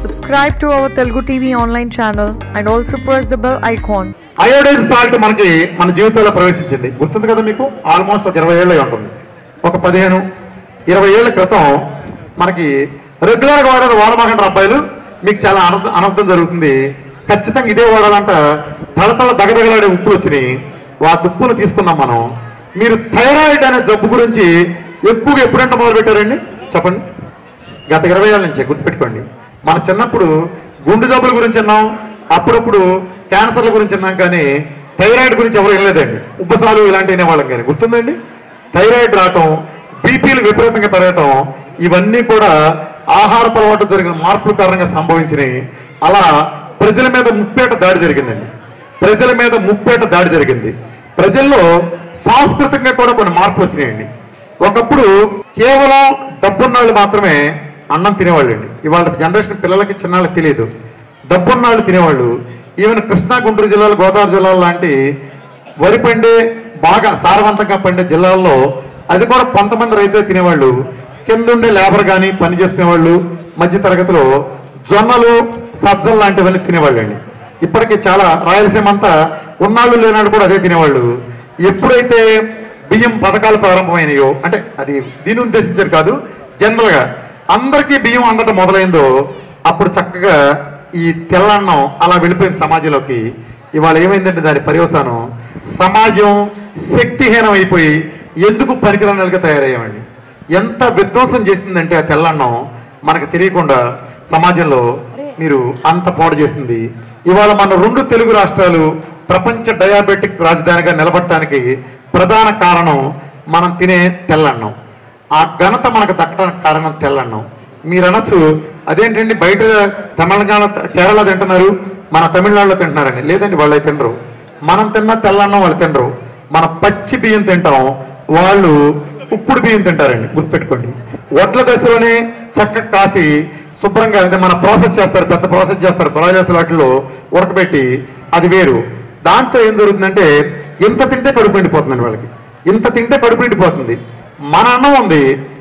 Subscribe to our Telugu TV online channel and also press the bell icon. Iodise salt మనకి మన జీవితంలో ప్రవేశించింది గుర్తుంది కదా మీకు ఆల్మోస్ట్ ఒక ఇరవై ఏళ్ళే ఉంటుంది ఒక పదిహేను ఇరవై ఏళ్ల క్రితం మనకి రెగ్యులర్గా వాడే వాడమాకండి అబ్బాయిలు మీకు చాలా అనర్థం అనర్థం జరుగుతుంది ఖచ్చితంగా ఇదే వాడాలంట తలతల దగదగలాడే ఉప్పులు వచ్చినాయి ఆ దుప్పును తీసుకున్నాం మనం మీరు థైరాయిడ్ అనే జబ్బు గురించి ఎక్కువగా ఎప్పుడంటే మొదలు పెట్టారండి చెప్పండి గత ఇరవై ఏళ్ళ నుంచే గుర్తుపెట్టుకోండి మన చిన్నప్పుడు గుండె జబ్బుల గురించి విన్నాం అప్పుడప్పుడు క్యాన్సర్ల గురించి విన్నాం కానీ థైరాయిడ్ గురించి ఎవరు వినలేదండి ఉబ్బసాలు ఇలాంటివి వినేవాళ్ళం కానీ గుర్తుందండి థైరాయిడ్ రావటం బీపీలు విపరీతంగా పెరగటం ఇవన్నీ కూడా ఆహార అలవాటు జరిగిన మార్పుల కారణంగా సంభవించినాయి అలా ప్రజల మీద ముప్పేట దాడి జరిగిందండి ప్రజల మీద ముప్పేట దాడి జరిగింది ప్రజల్లో సాంస్కృతికంగా కూడా కొన్ని మార్పులు వచ్చినాయండి ఒకప్పుడు కేవలం డబ్బున్నాళ్ళు మాత్రమే అన్నం తినేవాళ్ళండి ఇవాళ జనరేషన్ పిల్లలకి చిన్నాళ్ళకి తెలియదు డబ్బున్నాళ్ళు తినేవాళ్ళు ఈవెన్ కృష్ణా గుంటూరు జిల్లాలు గోదావరి జిల్లాలు లాంటి వరి పండే బాగా సారవంతంగా పండే జిల్లాల్లో అది కూడా కొంతమంది రైతులు తినేవాళ్ళు కింద ఉండే లేబర్ కానీ పని చేసుకునేవాళ్ళు మధ్య తరగతిలో జొన్నలు సజ్జలు లాంటివన్నీ తినేవాళ్ళండి ఇప్పటికీ చాలా రాయలసీమ అంతా ఉన్నాళ్ళు లేనాడు కూడా అదే తినేవాళ్ళు ఎప్పుడైతే బియ్యం పథకాలు ప్రారంభమైనాయో అంటే అది దీని ఉద్దేశించారు కాదు జనరల్ గా అందరికీ బియ్యం అందటం మొదలైందో అప్పుడు చక్కగా ఈ తెల్లన్నం అలా వెళ్ళిపోయింది సమాజంలోకి ఇవాళ ఏమైందంటే దాని పర్యవసానం సమాజం శక్తిహీనం అయిపోయి ఎందుకు పనికిరానిగా తయారయ్యామండి ఎంత విధ్వంసం చేసిందంటే ఆ తెల్లన్నం మనకు తెలియకుండా సమాజంలో మీరు అంత పాడు చేసింది ఇవాళ మన రెండు తెలుగు రాష్ట్రాలు ప్రపంచ డయాబెటిక్ రాజధానిగా నిలబడటానికి ప్రధాన కారణం మనం తినే తెల్లన్నం ఆ ఘనత మనకు దక్కడానికి కారణం తెల్లన్నం మీరు అనొచ్చు అదేంటండి బయట తెలంగాణ కేరళ తింటున్నారు మన తమిళనాడులో తింటున్నారని లేదండి వాళ్ళు అయితే తినరు మనం తిన్న తెల్లన్నం వాళ్ళు తినరు మన పచ్చి బియ్యం తింటాం వాళ్ళు ఉప్పుడు బియ్యం తింటారండి గుర్తుపెట్టుకోండి వడ్ల దశలోనే చక్కగా కాసి శుభ్రంగా అంటే మన ప్రాసెస్ చేస్తారు పెద్ద ప్రాసెస్ చేస్తారు ప్రాసెస్ వాటిలో ఉడకబెట్టి అది వేరు దాంతో ఏం జరుగుతుందంటే ఇంత తింటే కడుపు నిండిపోతుందండి వాళ్ళకి ఇంత తింటే కడుపు నిండిపోతుంది మన అన్నం ఉంది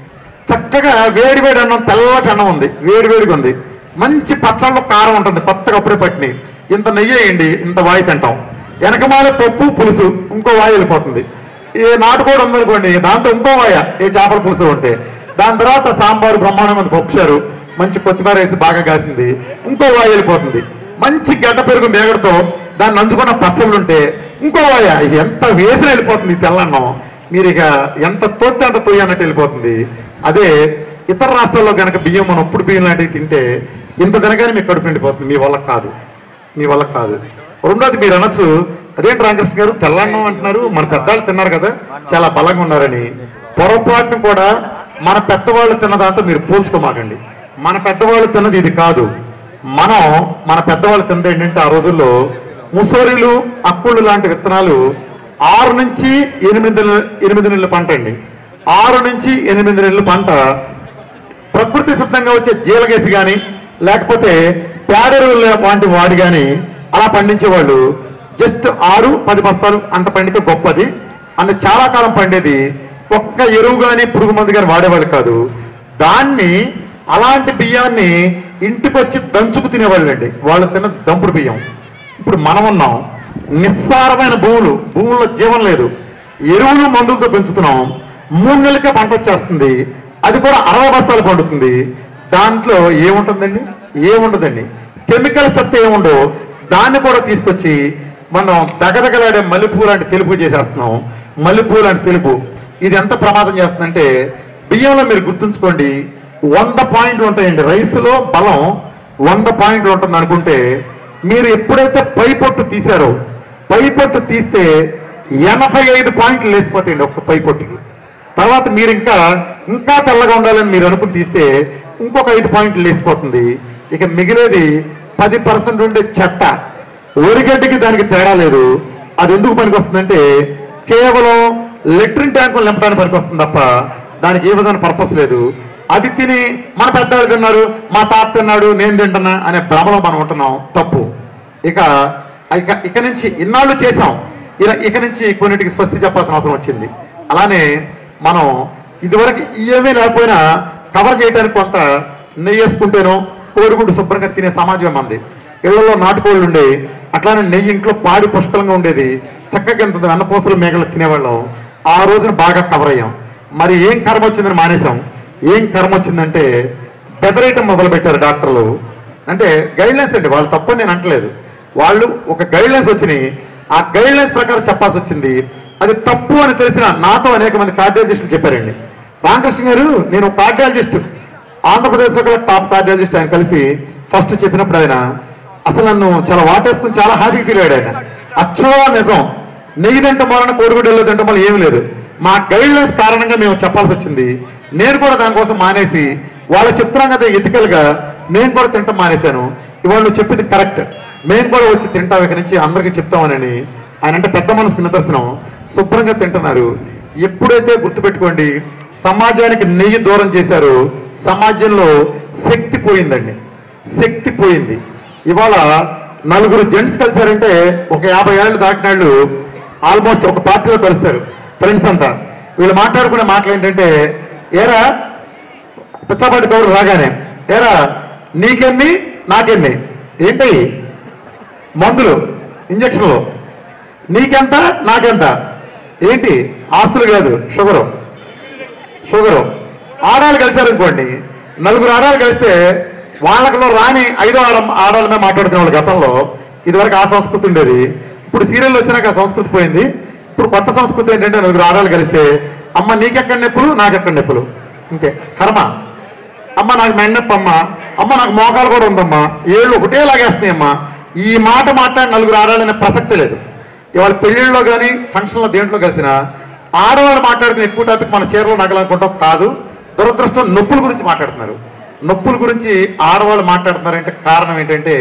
చక్కగా వేడి వేడి అన్నం తెల్లటి అన్నం ఉంది వేడి వేడిగా ఉంది మంచి పచ్చళ్ళు కారం ఉంటుంది కొత్తగా అప్పుడే పట్టిని ఇంత నెయ్యి వేయండి ఇంత వాయి తింటాం వెనకమాల పప్పు పులుసు ఇంకో వాయి వెళ్ళిపోతుంది ఏ నాటుకోడి ఉందనుకోండి దాంతో ఇంకో వాయ ఏ చేపల పులుసు ఉంటే దాని తర్వాత సాంబారు బ్రహ్మాండం మంది పప్పుచారు మంచి కొత్తిమీర వేసి బాగా కాసింది ఇంకో వాయి వెళ్ళిపోతుంది మంచి గడ్డ పెరుగు మేగడతో దాన్ని నంచుకున్న పచ్చళ్ళు ఉంటే ఇంకో వాయ ఎంత వేసిన వెళ్ళిపోతుంది ఈ తెల్లన్నం మీరు ఇక ఎంత తోస్తే అంత తొయ్యి అన్నట్టు వెళ్ళిపోతుంది అదే ఇతర రాష్ట్రాల్లో కనుక బియ్యం మనం ఉప్పుడు బియ్యం లాంటివి తింటే ఇంత తినగానే మీకు కడుపు నిండిపోతుంది మీ వల్ల కాదు మీ వల్ల కాదు రెండోది మీరు అనొచ్చు అదేంటి రామకృష్ణ గారు తెల్లన్నం అంటున్నారు మన పెద్దవాళ్ళు తిన్నారు కదా చాలా బలంగా ఉన్నారని పొరపాటును కూడా మన పెద్దవాళ్ళు తిన్న దాంతో మీరు పోల్చుకోమాకండి మన పెద్దవాళ్ళు తిన్నది ఇది కాదు మనం మన పెద్దవాళ్ళు తిన్నది ఏంటంటే ఆ రోజుల్లో ముసోరీలు అక్కుళ్ళు లాంటి విత్తనాలు ఆరు నుంచి ఎనిమిది నెల- ఎనిమిది నెలల పంట అండి ఆరు నుంచి ఎనిమిది నెలల పంట ప్రకృతి సిద్ధంగా వచ్చే జీలగేసి కానీ లేకపోతే పేడెరువుల వంటి వాడి కానీ అలా పండించేవాళ్ళు జస్ట్ ఆరు పది బస్తాలు అంత పండితే గొప్పది అంత చాలా కాలం పండేది ఒక్క ఎరువు కానీ పురుగు మందు కానీ వాడేవాళ్ళు కాదు దాన్ని అలాంటి బియ్యాన్ని ఇంటికి వచ్చి దంచుకు తినేవాళ్ళు అండి వాళ్ళు తిన్న దంపుడు బియ్యం ఇప్పుడు మనం ఉన్నాం నిస్సారమైన భూములు భూముల్లో జీవం లేదు ఎరువులు మందులతో పెంచుతున్నాం మూడు నెలలకే పంట వచ్చేస్తుంది అది కూడా అరవై బస్తాలు పండుతుంది దాంట్లో ఏముంటుందండి ఏముండదండి కెమికల్ సత్తు ఏముండో దాన్ని కూడా తీసుకొచ్చి మనం దగదగలాడే మల్లెపూ లాంటి తెలుపు చేసేస్తున్నాం మల్లెపూ లాంటి తెలుపు ఇది ఎంత ప్రమాదం చేస్తుందంటే బియ్యంలో మీరు గుర్తుంచుకోండి వంద పాయింట్లు ఉంటాయండి రైస్లో బలం వంద పాయింట్లు ఉంటుంది అనుకుంటే మీరు ఎప్పుడైతే పై పొట్టు తీశారో పై పొట్టు తీస్తే ఎనభై ఐదు పాయింట్లు లేసిపోతాయండి ఒక్క పై పొట్టుకి తర్వాత మీరు ఇంకా ఇంకా తెల్లగా ఉండాలని మీరు అనుకుని తీస్తే ఇంకొక ఐదు పాయింట్లు లేసిపోతుంది ఇక మిగిలేది పది పర్సెంట్ ఉండే చెత్త ఒరిగడ్డికి దానికి తేడా లేదు అది ఎందుకు పనికి వస్తుందంటే కేవలం లెట్రిన్ ట్యాంకులు నింపడానికి పనికి వస్తుంది తప్ప దానికి ఏ విధమైన పర్పస్ లేదు అది తిని మన పెద్దవాళ్ళు తిన్నారు మా తాత తిన్నాడు నేను తింటున్నా అనే భ్రమలో మనం ఉంటున్నాం తప్పు ఇక ఇక ఇక నుంచి ఇన్నాళ్ళు చేసాం ఇక- ఇక నుంచి కొన్నిటికి స్వస్తి చెప్పాల్సిన అవసరం వచ్చింది అలానే మనం ఇదివరకు ఏమీ లేకపోయినా కవర్ చేయడానికి కొంత నెయ్యి వేసుకుంటేనో కోడిగుడ్డు శుభ్రంగా తినే సమాజం మంది ఇళ్లలో నాటుకోళ్ళు ఉండే అట్లానే నెయ్యి ఇంట్లో పాడి పుష్కలంగా ఉండేది చక్కగా ఎంత వెన్నపూసలు మేకలు తినేవాళ్ళం ఆ రోజున బాగా కవర్ అయ్యాం మరి ఏం కర్మ వచ్చిందని మానేశాం ఏం కర్మ వచ్చిందంటే బెదరేయటం మొదలు పెట్టారు డాక్టర్లు అంటే గైడ్లైన్స్ అండి వాళ్ళు తప్పని నేను అంటలేదు వాళ్ళు ఒక గైడ్లైన్స్ వచ్చినాయి ఆ గైడ్లైన్స్ ప్రకారం చెప్పాల్సి వచ్చింది అది తప్పు అని తెలిసిన నాతో అనేక మంది కార్డియాలజిస్టులు చెప్పారండి రామకృష్ణ గారు నేను కార్డియాలజిస్ట్ ఆంధ్రప్రదేశ్లో కూడా టాప్ కార్డియాలజిస్ట్ ఆయన కలిసి ఫస్ట్ చెప్పినప్పుడు ఆయన అసలు నన్ను చాలా వాటేసుకుని చాలా హ్యాపీ ఫీల్ అయ్యాడు ఆయన అక్షరా నిజం నెయ్యి తింటే మొన్న కోడిగుడ్డలో తింటే మళ్ళీ ఏమీ లేదు మా గైడ్లైన్స్ కారణంగా మేము చెప్పాల్సి వచ్చింది నేను కూడా దానికోసం మానేసి వాళ్ళు చెప్తున్నాం కదా ethical గా నేను కూడా తింటాం మానేశాను ఇవాళ నువ్వు చెప్పింది కరెక్ట్ మేము కూడా వచ్చి తింటాం ఇక నుంచి అందరికీ చెప్తామని ఆయన అంటే పెద్ద మనసుకు నిదర్శనం శుభ్రంగా తింటున్నారు ఎప్పుడైతే గుర్తుపెట్టుకోండి సమాజానికి నెయ్యి దూరం చేశారో సమాజంలో శక్తి పోయిందండి శక్తి పోయింది ఇవాళ నలుగురు జెంట్స్ కలిసారంటే ఒక యాభై ఏళ్ళు దాటిన వాళ్ళు ఆల్మోస్ట్ ఒక పార్టీలో కలుస్తారు ఫ్రెండ్స్ అంతా వీళ్ళు మాట్లాడుకునే మాటలు ఏంటంటే ఏరా పిచ్చపాటి కౌరు రాగానే ఏరా నీకెన్ని నాకెన్ని ఏంటి మందులు ఇంజక్షన్లు నీకెంత నాకెంత ఏంటి ఆస్తులు కాదు షుగరు షుగరు ఆడాలు కలిశారనుకోండి నలుగురు ఆడాలు కలిస్తే వాళ్ళలో రాని ఐదో ఆడ ఆడాలమే మాట్లాడుకునే వాళ్ళు గతంలో ఇదివరకు ఆ సంస్కృతి ఉండేది ఇప్పుడు సీరియల్ వచ్చినాక ఆ సంస్కృతి పోయింది ఇప్పుడు కొత్త సంస్కృతి ఏంటంటే నలుగురు ఆడాలు కలిస్తే అమ్మ నీకెక్కడ నొప్పులు నాకెక్కడ నొప్పులు ఇంకే కర్మ అమ్మ నాకు మెండప్ప అమ్మ అమ్మ నాకు మోకాలు కూడా ఉందమ్మా ఏళ్ళు ఒకటే లాగేస్తున్నాయి అమ్మా ఈ మాట మాట్లాడి నలుగురు ఆడాలనే ప్రసక్తి లేదు ఇవాళ పెళ్లిళ్ళలో కానీ ఫంక్షన్లో దేంట్లో కలిసిన ఆడవాళ్ళు మాట్లాడుకునే ఎక్కువ టాపిక్ మన చీరలో నగలనుకుంటాం కాదు దురదృష్టం నొప్పుల గురించి మాట్లాడుతున్నారు నొప్పుల గురించి ఆడవాళ్ళు మాట్లాడుతున్నారంటే కారణం ఏంటంటే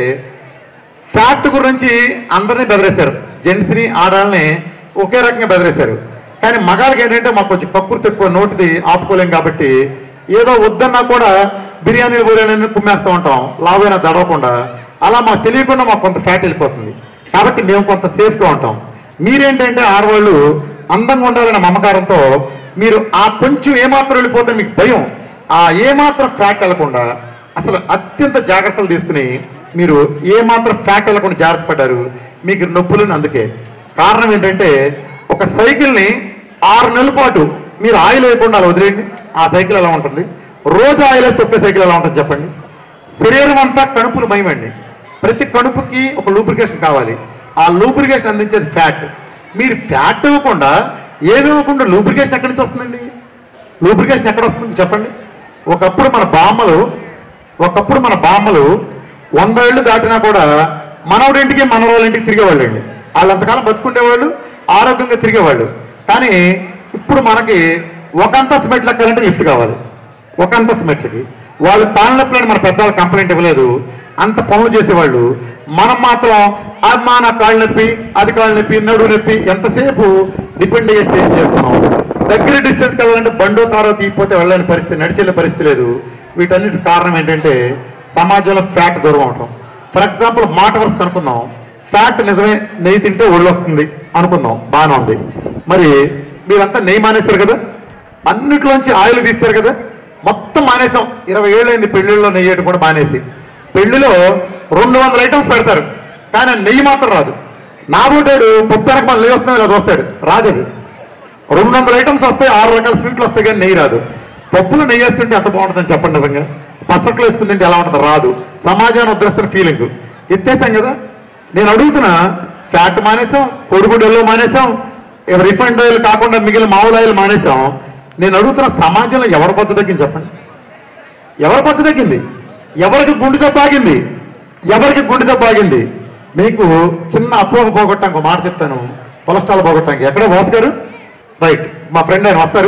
ఫ్యాక్ట్ గురించి అందరినీ బెదిరేశారు జెంట్స్ని ఆడాలని ఒకే రకంగా బెదిరేశారు కానీ మగాళ్ళకి ఏంటంటే మాకు కొంచెం కక్కుర్తి ఎక్కువ నోటిది ఆపుకోలేం కాబట్టి ఏదో వద్దన్నా కూడా బిర్యానీలు బిర్యానీ కుమ్మేస్తూ ఉంటాం లావైనా జడవకుండా అలా మాకు తెలియకుండా మాకు కొంత ఫ్యాట్ వెళ్ళిపోతుంది కాబట్టి మేము కొంత సేఫ్గా ఉంటాం మీరేంటంటే ఆడవాళ్ళు అందంగా ఉండాలనే మమకారంతో మీరు ఆ కొంచెం ఏమాత్రం వెళ్ళిపోతే మీకు భయం ఆ ఏమాత్రం ఫ్యాట్ వెళ్లకుండా అసలు అత్యంత జాగ్రత్తలు తీసుకుని మీరు ఏమాత్రం ఫ్యాట్ వెళ్లకుండా జాగ్రత్త పడ్డారు మీకు నొప్పులను అందుకే కారణం ఏంటంటే ఒక సైకిల్ని ఆరు నెలల పాటు మీరు ఆయిల్ వేయకుండా అలా వదిలేయండి ఆ సైకిల్ ఎలా ఉంటుంది రోజు ఆయిల్ వేసి తొక్కే సైకిల్ ఎలా ఉంటుంది చెప్పండి శరీరం అంతా కణుపులు మయమండి ప్రతి కణుపుకి ఒక లూబ్రికేషన్ కావాలి ఆ లూబ్రికేషన్ అందించేది ఫ్యాట్ మీరు ఫ్యాట్ ఇవ్వకుండా ఏమి ఇవ్వకుండా లూబ్రికేషన్ ఎక్కడి నుంచి వస్తుందండి లూబ్రికేషన్ ఎక్కడ వస్తుంది చెప్పండి ఒకప్పుడు మన బామ్మలు ఒకప్పుడు మన బామ్మలు వంద ఏళ్ళు దాటినా కూడా మనవడింటికి మనవరాళ్ళ ఇంటికి తిరిగేవాళ్ళండి వాళ్ళు అంతకాలం బతుకుండేవాళ్ళు ఆరోగ్యంగా తిరిగేవాళ్ళు కానీ ఇప్పుడు మనకి ఒక అంతస్తు మెట్ల కరెంట్ లిఫ్ట్ కావాలి ఒక అంతస్తు మెట్లకి వాళ్ళు కాళ్ళ నొప్పులని మన పెద్దవాళ్ళు కంప్లైంట్ ఇవ్వలేదు అంత పనులు చేసేవాళ్ళు మనం మాత్రం అమ్మా నా కాళ్ళు నొప్పి అది కాళ్ళు నొప్పి నడువు నొప్పి ఎంతసేపు డిపెండ్ అయ్యే స్టేజ్ చేస్తున్నాం దగ్గర డిస్టెన్స్కి వెళ్ళాలంటే బండో కారో తీయకపోతే వెళ్ళని పరిస్థితి నడిచేళ్ళ పరిస్థితి లేదు వీటన్నిటి కారణం ఏంటంటే సమాజంలో ఫ్యాట్ దూరం అవటం ఫర్ ఎగ్జాంపుల్ మాట వరుస కనుక్కుందాం ఫ్యాట్ నిజమే నెయ్యి తింటే ఒళ్ళు వస్తుంది అనుకుందాం బాగానే ఉంది మరి మీరంతా నెయ్యి మానేశారు కదా అన్నిట్లోంచి ఆయిల్ తీశారు కదా మొత్తం మానేసాం ఇరవై ఏళ్ళైంది పెళ్లిళ్ళలో నెయ్యి వేయడం కూడా మానేసి పెళ్లిలో రెండు వందల ఐటమ్స్ పెడతారు కానీ ఆ నెయ్యి మాత్రం రాదు నా బోటాడు పప్పు వెనక మళ్ళీ నెయ్యి వస్తుంది అది వస్తాడు రాదు అది రెండు వందల ఐటమ్స్ వస్తాయి ఆరు రకాల స్వీట్లు వస్తాయి కానీ నెయ్యి రాదు పప్పులు నెయ్యి వేస్తుంటే ఎంత బాగుంటుందని చెప్పండి నిజంగా పచ్చట్లు వేసుకుని తింటే ఎలా ఉంటుంది రాదు సమాజాన్ని ఉద్ధరిస్తున్న ఫీలింగ్ ఎత్తేసాం కదా నేను అడుగుతున్నా ఫ్యాట్ మానేసాం కొడుగుడెల్లో మానేసాం రిఫైండ్ ఆయిల్ కాకుండా మిగిలిన మామూలు ఆయిల్ మానేసాం నేను అడుగుతున్న సమాజంలో ఎవరు బొచ్చ తగ్గింది చెప్పండి ఎవరి బొచ్చ తగ్గింది ఎవరికి గుండె జబ్బు ఆగింది ఎవరికి గుండె జబ్బు ఆగింది మీకు చిన్న అపోహ పోగొట్టానికి ఒక మాట చెప్తాను కొలెస్ట్రాల్ పోగొట్టడానికి ఎక్కడో వాస్ గారు రైట్ మా ఫ్రెండ్ ఆయన వస్తారు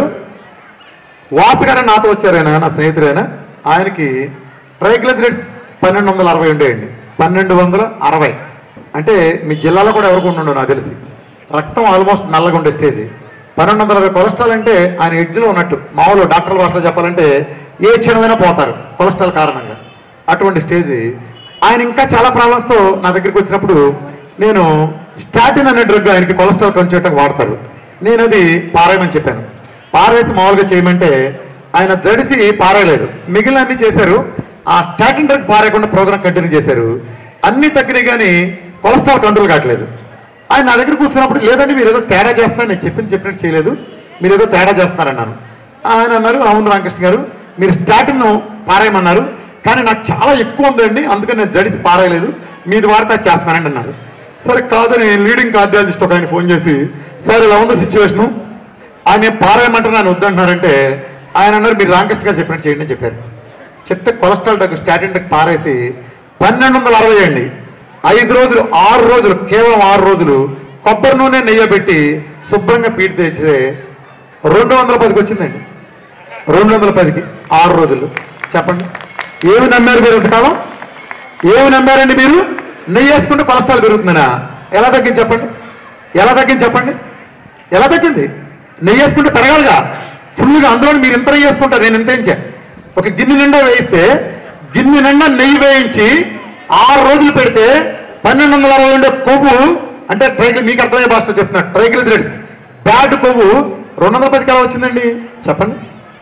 వాస్ గారు అని నాతో వచ్చారు ఆయన నా స్నేహితుడైన ఆయనకి ట్రైగ్లిజరైడ్స్ పన్నెండు వందల అరవై ఉండేయండి పన్నెండు వందల అరవై అంటే మీ జిల్లాలో కూడా ఎవరికి ఉండు నాకు తెలిసి రక్తం ఆల్మోస్ట్ నల్లగా ఉండే స్టేజ్ పన్నెండు వందల అరవై కొలెస్ట్రాల్ అంటే ఆయన ఎడ్జ్లో ఉన్నట్టు మామూలు డాక్టర్ల భాషలో చెప్పాలంటే ఏ క్షణమైనా పోతారు కొలెస్ట్రాల్ కారణంగా అటువంటి స్టేజ్ ఆయన ఇంకా చాలా ప్రాబ్లమ్స్తో నా దగ్గరికి వచ్చినప్పుడు నేను స్టాటిన్ అనే డ్రగ్ ఆయనకి కొలెస్ట్రాల్ కొంచెం వాడతారు నేను అది పారేయమని చెప్పాను పారేసి మామూలుగా చేయమంటే ఆయన జడిసి పారేయలేదు మిగిలిన అన్ని చేశారు ఆ స్టాటిన్ డ్రగ్ పారేయకుండా ప్రోగ్రామ్ కంటిన్యూ చేశారు అన్ని తగ్గినాయి కానీ కొలెస్ట్రాల్ కంట్రోల్ కావట్లేదు ఆయన నా దగ్గర కూర్చున్నప్పుడు లేదండి మీరు ఏదో తేడా చేస్తున్నారు నేను చెప్పింది చెప్పినట్టు చేయలేదు మీరు ఏదో తేడా చేస్తున్నారన్నాను ఆయన అన్నారు అవును రామకృష్ణ గారు మీరు స్టాటిన్ పారేయమన్నారు కానీ నాకు చాలా ఎక్కువ ఉందండి అందుకని నేను జడిసి పారేయలేదు మీది వాడితే అది చేస్తున్నానండి అన్నారు సరే కాదని లీడింగ్ కార్డియాలజిస్ట్ ఒక ఆయన ఫోన్ చేసి సార్ ఇలా ఉంది సిచ్యువేషను ఆయన పారాయమంటే నన్ను వద్దంటున్నారంటే ఆయన అన్నారు మీరు రామకృష్ణ గారు చెప్పినట్టు చేయండి అని చెప్పారు చెప్తే కొలెస్ట్రాల్ డ్రగ్ స్టాటిన్ డ్రగ్ పారేసి పన్నెండు వందల అరవై అండి ఐదు రోజులు ఆరు రోజులు కేవలం ఆరు రోజులు కొబ్బరి నూనె నెయ్యి పెట్టి శుభ్రంగా పీడి తెచ్చితే రెండు వందల పదికి వచ్చిందండి రెండు వందల పదికి ఆరు రోజులు చెప్పండి ఏమి నమ్మారు మీరు ఇంతకాలం ఏమి నమ్మారండి మీరు నెయ్యి వేసుకుంటే కొలెస్ట్రాల్ పెరుగుతుందనా ఎలా తగ్గింది చెప్పండి ఎలా తగ్గింది చెప్పండి ఎలా తగ్గింది నెయ్యి వేసుకుంటే పెరగాలిగా ఫుల్గా అందులో మీరు ఇంత నెయ్యి వేసుకుంటారు నేను ఇంత వేయించా ఒక గిన్నె నిండా వేయిస్తే గిన్నె నిండా నెయ్యి వేయించి ఆరు రోజులు పెడితే పన్నెండు వందల అరవై ఉండే కొవ్వు అంటే ట్రైగ్లి మీకు అర్థమయ్యే భాషలో చెప్తున్నా ట్రైగ్లిజరైడ్స్ బ్యాడ్ కొవ్వు రెండు వందల పదికి ఎలా వచ్చిందండి చెప్పండి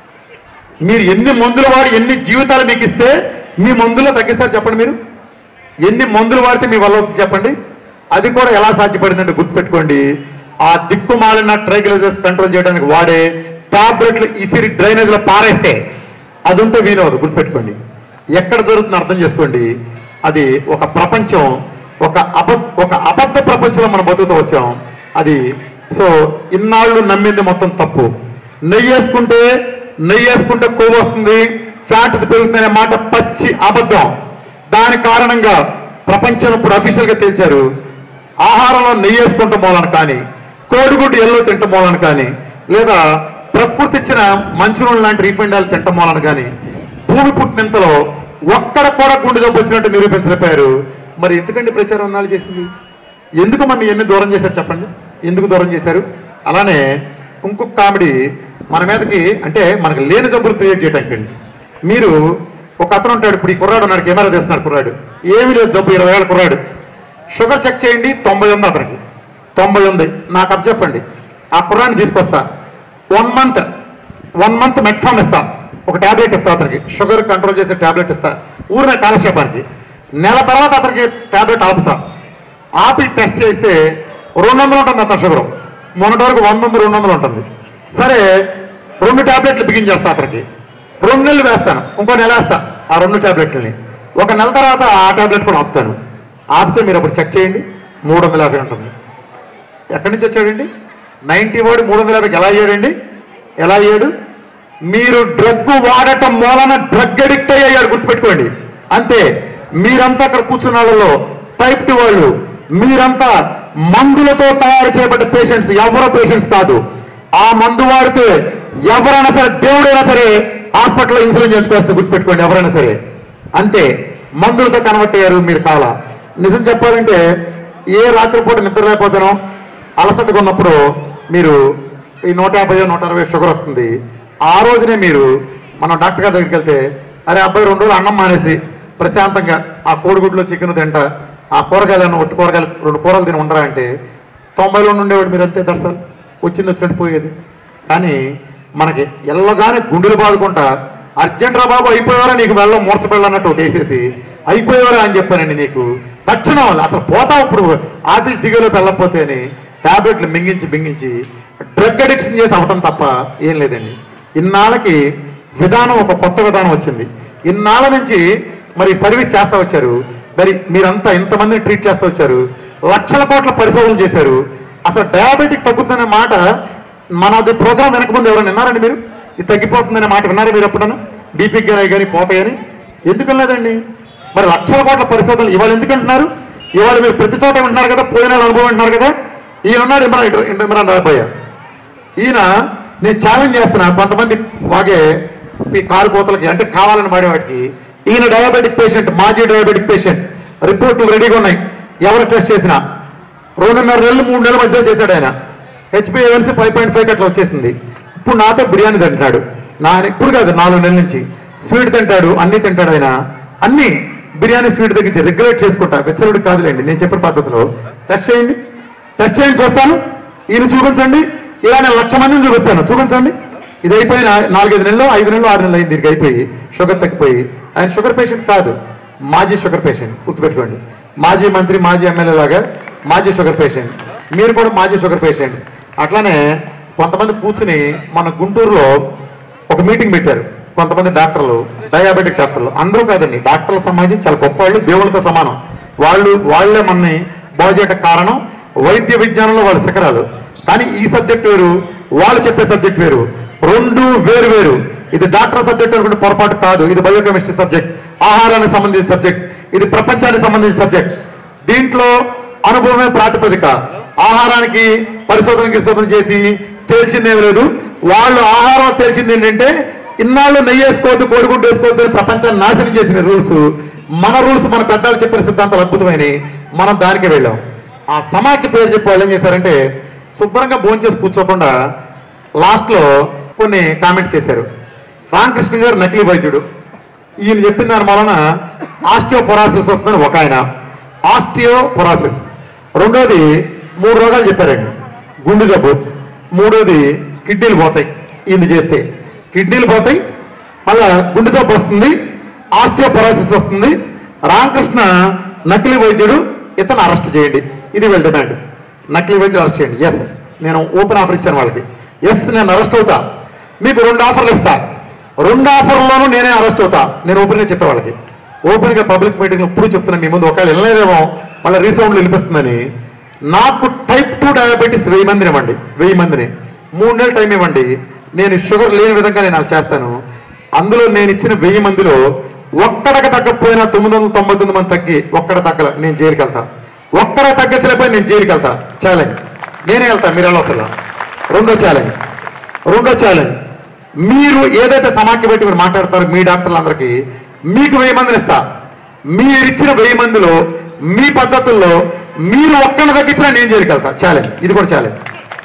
మీరు ఎన్ని మందులు వాడి ఎన్ని జీవితాలు మీకు ఇస్తే మీ మందులో తగ్గిస్తారు చెప్పండి మీరు ఎన్ని మందులు వాడితే మీ వల్ల అవుతుంది చెప్పండి అది కూడా ఎలా సాధ్యపడిందంటే గుర్తుపెట్టుకోండి ఆ దిక్కుమాలిన ట్రైగ్లైజర్స్ కంట్రోల్ చేయడానికి వాడే టాబ్లెట్లు ఇసిరి డ్రైనేజ్ లో పారేస్తే అది ఉంటే వీలవదు గుర్తుపెట్టుకోండి ఎక్కడ జరుగుతుందో అర్థం చేసుకోండి అది ఒక ప్రపంచం ఒక అబద్ధ ఒక అబద్ధ ప్రపంచంలో మనం బతుకుతూ వచ్చాం అది సో ఇన్నాళ్ళు నమ్మింది మొత్తం తప్పు నెయ్యి వేసుకుంటే నెయ్యి వేసుకుంటే కొవ్వు వస్తుంది ఫ్యాట్ పెరుగుతుందనే మాట పచ్చి అబద్ధం దాని కారణంగా ప్రపంచం ఇప్పుడు అఫీషియల్ గా తేల్చారు ఆహారంలో నెయ్యి వేసుకుంటాం మూలన కానీ కోడిగుడ్డు ఎల్లో తింటాం మూలన కానీ లేదా ప్రకృతి ఇచ్చిన మంచినూనె లాంటి రీఫైండ్ ఆయిల్ తింటాం మూలన కానీ భూమి పుట్టినంతలో ఒక్కడ కూడా గుండె జబ్బు వచ్చినట్టు నిరూపించలేపారు మరి ఎందుకండి ప్రచారం అన్నాళ్ళు చేసింది ఎందుకు మన ఎన్ని దూరం చేశారు చెప్పండి ఎందుకు దూరం చేశారు అలానే ఇంకొక కామెడీ మన మీదకి అంటే మనకు లేని జబ్బులు క్రియేట్ చేయడానికి అండి మీరు ఒక అతను ఉంటాడు ఇప్పుడు ఈ కుర్రాడు ఉన్నాడు కెమెరా తీస్తున్నాడు కుర్రాడు ఏమీ లేదు జబ్బు ఇరవై ఏళ్ళ కుర్రాడు షుగర్ చెక్ చేయండి తొంభై ఉంది అతనికి తొంభై ఉంది నాకు అప్ చెప్పండి ఆ కుర్రాన్ని తీసుకొస్తా one month one month metformin ఇస్తా ఒక టాబ్లెట్ ఇస్తా అతనికి షుగర్ కంట్రోల్ చేసే టాబ్లెట్ ఇస్తా ఊరిన కాలక్షేపానికి నెల తర్వాత అతనికి టాబ్లెట్ ఆపుతా ఆపి టెస్ట్ చేస్తే రెండు వందలు ఉంటుంది అతని షుగర్ మొన్నటి వరకు వంద ఉంది రెండు వందలు ఉంటుంది సరే రెండు టాబ్లెట్లు బిగించేస్తా అతనికి రెండు నెలలు వేస్తాను ఇంకో నెల వేస్తా ఆ రెండు టాబ్లెట్లని ఒక నెల తర్వాత ఆ టాబ్లెట్ కూడా ఆపుతాను ఆపితే మీరు అప్పుడు చెక్ చేయండి మూడు వందల యాభై ఉంటుంది ఎక్కడి నుంచి వచ్చాడండి నైన్టీ వాడు మూడు వందల యాభైకి ఎలా అయ్యాడండి ఎలా అయ్యాడు మీరు డ్రగ్ వాడటం మూలన డ్రగ్ అడిక్ట్ అయ్యాడు గుర్తుపెట్టుకోండి అంతే మీరంతా అక్కడ కూర్చున్న వాళ్ళలో టైప్ టు వాళ్ళు మీరంతా మందులతో తయారు చేయబడ్డ పేషెంట్స్ ఎవరో పేషెంట్స్ కాదు ఆ మందు వాడితే ఎవరైనా సరే దేవుడైనా సరే హాస్పిటల్లో ఇన్సులిన్ చేయించుకొస్తే గుర్తుపెట్టుకోండి ఎవరైనా సరే అంతే మందులతో కన్వర్ట్ అయ్యారు మీరు కావాలా నిజం చెప్పాలంటే ఏ రాత్రిపూట నిద్ర లేకపోతానో అలసటగా ఉన్నప్పుడు మీరు ఈ నూట యాభై నూట అరవై షుగర్ వస్తుంది ఆ రోజునే మీరు మనం డాక్టర్ గారి దగ్గరికి వెళ్తే అరే అబ్బాయి రెండు రోజులు అన్నం మానేసి ప్రశాంతంగా ఆ కోడిగుడ్లో చికెన్ తింటా ఆ కూరగాయలను ఒట్టి కూరగాయలు రెండు కూరలు తిని ఉండరా అంటే తొంభైలో ఉండేవాడు మీరు అంతే దర్శనం వచ్చింది వచ్చినట్టు పోయేది కానీ మనకి ఎల్లగానే గుండెలు బాదుకుంటా అర్జెంట్ రా బాబు అయిపోయారా నీకు వెళ్ళం మూర్చబెళ్ళన్నట్టు ఒకటి వేసేసి అయిపోయారా అని చెప్పానండి నీకు తక్షణం అసలు పోతావు ఇప్పుడు ఆఫీస్ దిగలోకి వెళ్ళకపోతే అని టాబ్లెట్లు మింగించి మింగించి డ్రగ్ అడిక్షన్ చేసి అవటం తప్ప ఏం లేదండి ఇన్నాళ్ళకి విధానం ఒక కొత్త విధానం వచ్చింది ఇన్నాళ్ళ నుంచి మరి సర్వీస్ చేస్తా వచ్చారు మరి మీరంతా ఇంతమందిని ట్రీట్ చేస్తూ వచ్చారు లక్షల కోట్ల పరిశోధన చేశారు అసలు డయాబెటిక్ తగ్గుతుందనే మాట మనది ప్రోగ్రామ్ వెనక ముందు ఎవరైనా విన్నారండి మీరు ఇది తగ్గిపోతుందనే మాట విన్నారా మీరు ఎప్పుడన్నా బీపీ కానీ కానీ పోతాయని ఎందుకు వెళ్ళలేదండి మరి లక్షల కోట్ల పరిశోధనలు ఇవాళ ఎందుకు అంటున్నారు ఇవాళ మీరు ప్రతి చోట వింటున్నారు కదా పోయిన వాళ్ళ అనుభవం వింటున్నారు కదా ఈయన ఉన్నాడు ఇమ్రాన్ ఇమ్రాన్ రాబోయ ఈయన నేను ఛాలెంజ్ చేస్తున్నా కొంతమంది వాగే ఈ కారు కోతలకి అంటే కావాలని వాడేవాడికి ఈయన డయాబెటిక్ పేషెంట్ మాజీ డయాబెటిక్ పేషెంట్ రిపోర్ట్లు రెడీగా ఉన్నాయి ఎవరు టెస్ట్ చేసినా రెండున్నర నెలలు మూడు నెలల మధ్యలో చేశాడు ఆయన హెచ్పిఎన్సీ ఫైవ్ పాయింట్ ఫైవ్ అట్లా వచ్చేసింది ఇప్పుడు నాతో బిర్యానీ తింటున్నాడు నా ఇప్పుడు కాదు నాలుగు నెలల నుంచి స్వీట్ తింటాడు అన్ని తింటాడు ఆయన అన్ని బిర్యానీ స్వీట్ తగ్గించి రెగ్యులేట్ చేసుకుంటా వెచ్చలుడి కాదులేండి నేను చెప్పిన పద్ధతిలో టెస్ట్ చేయండి టెస్ట్ చేయండి చూస్తాను ఈయన చూపించండి ఇలా నేను లక్ష మందిని చూపిస్తాను చూపించండి ఇది అయిపోయిన నాలుగైదు నెలలు ఐదు నెలలు ఆరు నెలలు అయింది దీనికి అయిపోయి షుగర్ తగ్గిపోయి ఆయన షుగర్ పేషెంట్ కాదు మాజీ షుగర్ పేషెంట్ గుర్తుపెట్టుకోండి మాజీ మంత్రి మాజీ ఎమ్మెల్యే లాగా మాజీ షుగర్ పేషెంట్ మీరు కూడా మాజీ షుగర్ పేషెంట్స్ అట్లానే కొంతమంది కూర్చుని మన గుంటూరులో ఒక మీటింగ్ పెట్టారు కొంతమంది డాక్టర్లు డయాబెటిక్ డాక్టర్లు అందరూ కాదండి డాక్టర్ల సమాజం చాలా గొప్ప వాళ్ళు దేవుళ్ళతో సమానం వాళ్ళు వాళ్ళే మనని బాగు చేయడానికి కారణం వైద్య విజ్ఞానంలో వాళ్ళ శిఖరాలు కానీ ఈ సబ్జెక్ట్ వేరు వాళ్ళు చెప్పే సబ్జెక్ట్ వేరు రెండు వేరు వేరు ఇది డాక్టర్ సబ్జెక్ట్ అనుకుంటే పొరపాటు కాదు ఇది బయోకెమిస్ట్రీ సబ్జెక్ట్ ఆహారానికి సంబంధించిన సబ్జెక్ట్ ఇది ప్రపంచానికి సంబంధించిన సబ్జెక్ట్ దీంట్లో అనుభవమే ప్రాతిపదిక ఆహారానికి పరిశోధన గిరిశోధన చేసి తేల్చిందేం లేదు వాళ్ళు ఆహారం తేల్చింది ఏంటంటే ఇన్నాళ్ళు నెయ్యి వేసుకోవద్దు కోడిగుడ్డు వేసుకోవద్దు అని ప్రపంచాన్ని నాశనం చేసిన రూల్స్ మన రూల్స్ మన పెద్దలు చెప్పిన సిద్ధాంతాలు అద్భుతమైనవి మనం దానికి వెళ్ళాం ఆ సమాఖ్య పేరు చెప్పి వాళ్ళు ఏం చేశారంటే శుభ్రంగా భోంచేసి కూర్చోకుండా లాస్ట్లో కొన్ని కామెంట్స్ చేశారు రామకృష్ణ గారు నకిలీ వైద్యుడు ఈయన చెప్పిన దాని వలన ఆస్టియోపొరాసిస్ వస్తుందని ఒక ఆయన ఆస్టియోపొరాసిస్ రెండోది మూడు రోగాలు చెప్పారండి గుండె జబ్బు మూడోది కిడ్నీలు పోతాయి ఈయన చేస్తే కిడ్నీలు పోతాయి మళ్ళా గుండె జబ్బు వస్తుంది ఆస్టియోపొరాసిస్ వస్తుంది రామకృష్ణ నకిలీ వైద్యుడు ఇతను అరెస్ట్ చేయండి ఇది వీళ్ళ డిమాండ్ నకిలీ వైద్యుడు అరెస్ట్ చేయండి ఎస్ నేను ఓపెన్ ఆఫర్ ఇచ్చాను వాళ్ళకి ఎస్ నేను అరెస్ట్ అవుతా మీకు రెండు ఆఫర్లు ఇస్తా రెండు ఆఫర్లోనూ నేనే అరెస్ట్ అవుతా నేను ఓపెన్గా చెప్పే వాళ్ళకి ఓపెన్గా పబ్లిక్ మీటింగ్ ఇప్పుడు చెప్తున్నా మీ ముందు ఒకవేళ వెళ్ళలేదేమో మళ్ళీ రీసౌండ్లు వినిపిస్తుందని నాకు టైప్ టూ డయాబెటీస్ వెయ్యి మందిని ఇవ్వండి వెయ్యి మందిని మూడు నెలలు టైం ఇవ్వండి నేను షుగర్ లేని విధంగా నేను అది చేస్తాను అందులో నేను ఇచ్చిన వెయ్యి మందిలో ఒక్కడికి తగ్గకపోయినా తొమ్మిది వందల తొంభై తొమ్మిది మంది తగ్గి ఒక్కడ తగ్గల నేను జైలుకి వెళ్తా ఒక్కడ తగ్గచ్చలేకపోయి నేను జైలుకి వెళ్తా ఛాలెంజ్ నేనే వెళ్తా మీరు వెళ్ళవసలా రెండో ఛాలెంజ్ రెండో ఛాలెంజ్ మీరు ఏదైతే సమాఖ్య పెట్టి మీరు మాట్లాడతారో మీ డాక్టర్లందరికీ మీకు వెయ్యి మందిని ఇస్తా మీరు ఇచ్చిన వెయ్యి మందిలో మీ పద్ధతుల్లో మీరు ఒక్కడిని తగ్గించినా నేను జైలుకి వెళ్తా ఛాలెంజ్ ఇది కూడా ఛాలెంజ్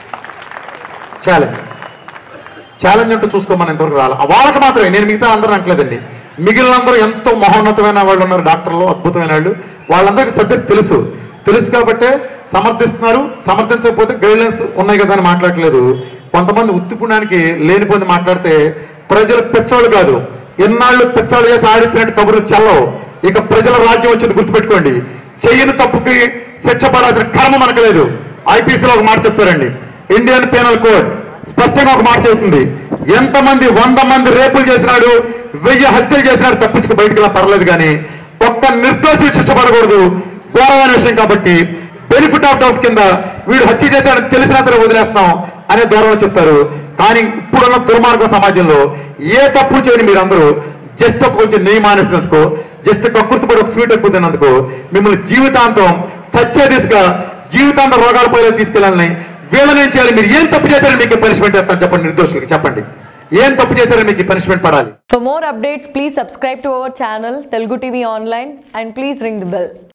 ఛాలెంజ్ ఛాలెంజ్ అంటూ చూసుకోమని ఎంతవరకు రాలి వాళ్ళకి మాత్రమే నేను మిగతా అందరూ అనట్లేదండి మిగిలిన అందరూ ఎంతో మహోన్నతమైన వాళ్ళు ఉన్నారు డాక్టర్లు అద్భుతమైన వాళ్ళు వాళ్ళందరికీ సబ్జెక్ట్ తెలుసు తెలుసు కాబట్టే సమర్థిస్తున్నారు సమర్థించకపోతే గైడ్లైన్స్ ఉన్నాయి కదా అని మాట్లాడట్లేదు కొంతమంది ఉత్తిపుణానికి లేనిపోయింది మాట్లాడితే ప్రజలు పెచ్చోళ్ళు కాదు ఎన్నాళ్ళు పెచ్చోళ్ళు చేసి ఆడించినట్టు కబుర్లు చల్లవు ఇక ప్రజల రాజ్యం వచ్చింది గుర్తుపెట్టుకోండి చెయ్యని తప్పుకి శిక్ష పడాల్సిన కర్మ మనకు లేదు ఐపీసీలో ఒక మాట చెప్తారండి ఇండియన్ పీనల్ కోడ్ స్పష్టంగా ఒక మాట చెబుతుంది ఎంతమంది వంద మంది రేపులు చేసినాడు వెయ్యి హత్యలు చేసినాడు తప్పించుకు బయటకు ఇలా పర్లేదు కానీ ఒక్క నిర్దోషి శిక్ష పడకూడదు ఘోరమైన విషయం కాబట్టి బెనిఫిట్ ఆఫ్ డౌట్ కింద వీడు హత్య చేశాడని తెలిసినా సరే వదిలేస్తాం అనే ధోరణిలో చెప్తారు కానీ ఇప్పుడున్న దుర్మార్గ సమాజంలో ఏ తప్పు చేయని మీరందరూ జస్ట్ ఒక కొంచెం నెయ్యి మానేసినందుకు జస్ట్ కక్కుర్తి పడి ఒక స్వీట్ ఎక్కువ తిన్నందుకు మిమ్మల్ని జీవితాంతం చచ్చే దిశగా జీవితాంతం రోగాల పైన తీసుకెళ్ళాలని వీళ్ళని ఏం చేయాలి మీరు ఏం తప్పు చేశారని మీకు పనిష్మెంట్ చేస్తాను చెప్పండి నిర్దోషులకి చెప్పండి ఏం తప్పు చేశారని మీకు పనిష్మెంట్ పడాలి For more updates, please subscribe to our channel Telugu TV Online and please ring the bell.